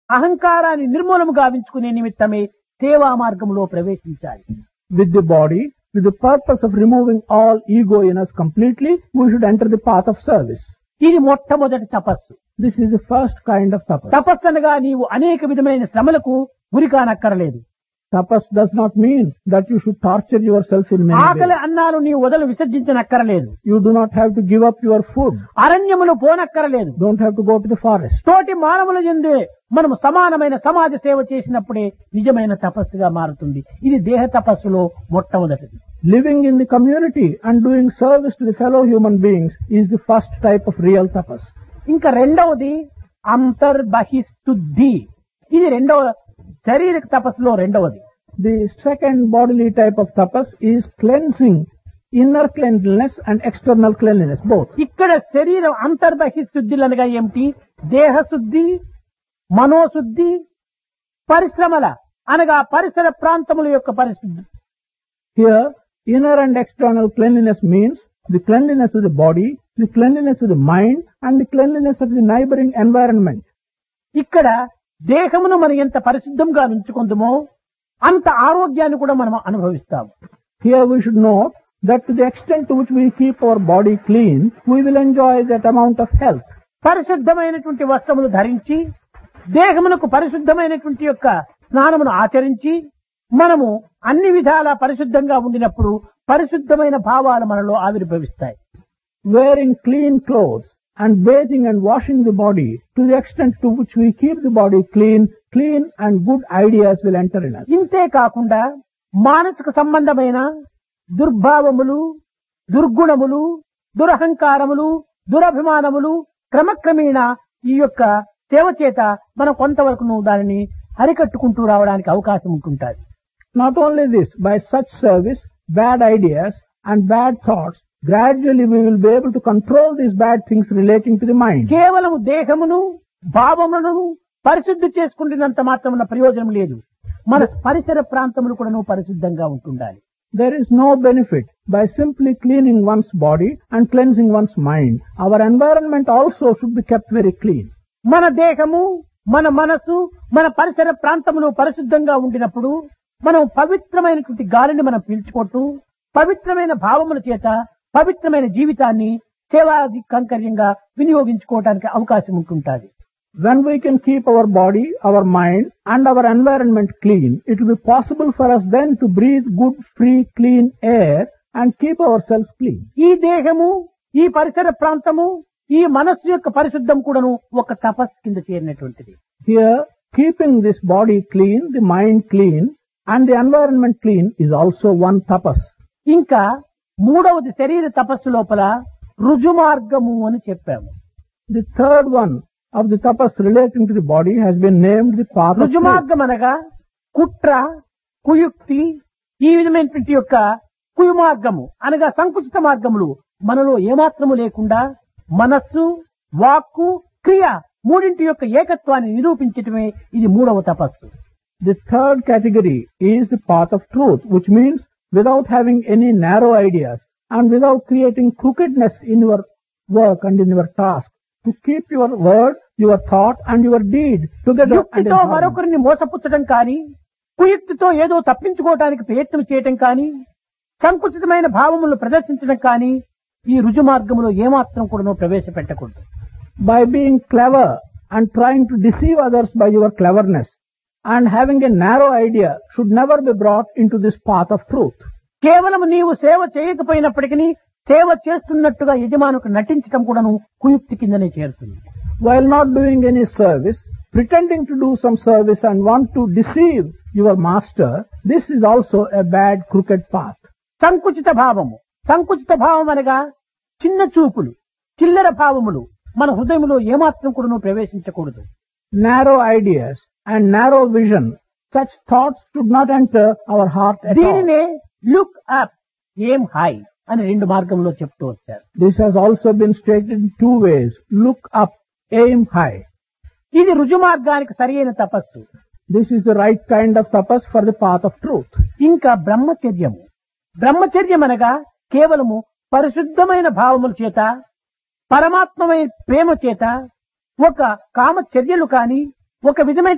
అహంకారాన్ని నిర్మూలము గావించుకునే నిమిత్తమే సేవా మార్గంలో ప్రవేశించాలి With the body, with the purpose of removing all ego in us completely, we should enter the path of service. ఇది మొట్టమొదటి తపస్సు This is the first kind of tapas. తపస్సు అనగా నీవు అనేక విధమైన శ్రమలకు గురికానక్కరలేదు Tapas does not mean that you should torture yourself in many ఆకలి ways. అన్నాలు నీవు వదలు విసర్జించనక్కరలేదు You do not have to give up your food. అరణ్యములు పోనక్కరలేదు Don't have to go to the forest. తోటి మానవుల ఎందే మనము సమానమైన సమాజ సేవ చేసినప్పుడే నిజమైన తపస్సుగా మారుతుంది ఇది దేహ తపస్సులో మొట్టమొదటిది Living in the community and doing service to the fellow human beings is the first type of real tapas. ఇంకా రెండవది అంతర్బహిశుద్ధి ఇది రెండవ శారీరక తపస్సులో రెండవది The second bodily type of tapas is cleansing, inner cleanliness and external cleanliness, both. ఇక్కడ శరీరం అంతర్బహిశుద్ధులు అనగా ఏమిటి దేహశుద్ధి మనోశుద్ధి పరిశ్రమల అనగా పరిసర ప్రాంతముల యొక్క పరిశుద్ధి Here, inner and external cleanliness means the cleanliness of the body, the cleanliness of the mind, and the cleanliness of the neighboring environment. ఇక్కడ దేహమును మనం ఎంత పరిశుద్ధంగా ఉంచుకుందామో అంత ఆరోగ్యాన్ని కూడా మనం అనుభవిస్తాము Here we should note that to the extent to which we keep our body clean, we will enjoy that amount of health. పరిశుద్ధమైనటువంటి వస్త్రములు ధరించి దేహమునకు పరిశుద్ధమైనటువంటి యొక్క స్నానమును ఆచరించి మనము అన్ని విధాలా పరిశుద్ధంగా ఉండినప్పుడు పరిశుద్ధమైన భావాలు మనలో ఆవిర్భవిస్తాయి Wearing clean clothes and bathing and washing the body to the extent to which we keep the body clean, clean and good ideas will enter in us. ఇంతే కాకుండా మానసిక సంబంధమైన దుర్భావములు దుర్గుణములు దురహంకారములు దురభిమానములు క్రమక్రమేణా ఈ యొక్క సేవ చేత మనం కొంతవరకు దానిని అరికట్టుకుంటూ రావడానికి అవకాశం ఉంటుంటుంది Not only this, by such service, bad ideas and bad thoughts, gradually we will be able to control these bad things relating to the mind. కేవలం దేహమును భావములను పరిశుద్ధి చేసుకుంటున్నంత మాత్రమున ప్రయోజనం లేదు మన పరిసర ప్రాంతములు కూడా పరిశుద్ధంగా ఉంటుండాలి There is no benefit by simply cleaning one's body and cleansing one's mind. Our environment also should be kept very clean. మన దేహము మన మనసు మన పరిసర ప్రాంతములు పరిశుద్ధంగా ఉండినప్పుడు మనం పవిత్రమైనటువంటి గాలిని మనం పీల్చుకుంటూ పవిత్రమైన భావముల చేత పవిత్రమైన జీవితాన్ని సేవాది కంకర్యంగా వినియోగించుకోవడానికి అవకాశం ఉంటుంటుంది When we can keep our body, our mind and our environment clean, it will be possible for us then to breathe good, free, clean air and keep ourselves clean. ఈ దేహము ఈ పరిసర ప్రాంతము ఈ మనస్సు యొక్క పరిశుద్ధం కూడాను ఒక తపస్సు కింద చేరినటువంటిది Here, keeping this body clean, the mind clean and the environment clean is also one tapas. ఇంకా మూడవది శరీర తపస్సు లోపల రుజుమార్గము అని చెప్పాము The third one of the tapas relating to the body has been named the path of truth. రుజుమార్గం అనగా కుట్ర కుయుక్తి ఈ విధమైనటువంటి యొక్క కుయుమార్గము అనగా సంకుచిత మార్గములు మనలో ఏమాత్రము లేకుండా మనస్సు వాక్కు క్రియ మూడింటి యొక్క ఏకత్వాన్ని నిరూపించటమే ఇది మూడవ తపస్సు The third category is the path of truth, which means without having any narrow ideas and without creating crookedness in your work and in your task, to keep your word, your thought and your deed together and in యుక్తితో harmony. మరొకరిని మోసపుచ్చడం కానీ కుయుక్తితో ఏదో తప్పించుకోవడానికి ప్రయత్నం చేయటం కానీ సంకుచితమైన భావములను ప్రదర్శించడం కానీ ఈ రుజు మార్గములో ఏమాత్రం కూడా ప్రవేశపెట్టకూడదు By being clever and trying to deceive others by your cleverness and having a narrow idea should never be brought into this path of truth. కేవలం నీవు సేవ చేయకపోయినప్పటికీ సేవ చేస్తున్నట్టుగా యజమానుకు నటించడం కూడాను కుయుక్తి కిందనే చేరుతుంది While not doing any service, pretending to do some service and want to deceive your master, this is also a bad crooked path. సంకుచిత భావము సంకుచిత భావం అనగా చిన్న చూపులు చిల్లర భావములు మన హృదయంలో ఏమాత్రం కూడా ప్రవేశించకూడదు Narrow ideas and narrow vision, such thoughts should not enter our heart at all. దీనినే లుక్ అప్ ఏం హై అని రెండు మార్గంలో చెప్తూ వచ్చారు This has also been stated in two ways. Look up, aim high. ఇది రుజు మార్గానికి సరియైన తపస్సు This is the right kind of tapas for the path of truth. ఇంకా బ్రహ్మచర్యము బ్రహ్మచర్యం అనగా కేవలము పరిశుద్ధమైన భావముల చేత పరమాత్మమైన ప్రేమ చేత ఒక కామ చర్యలు కాని ఒక విధమైన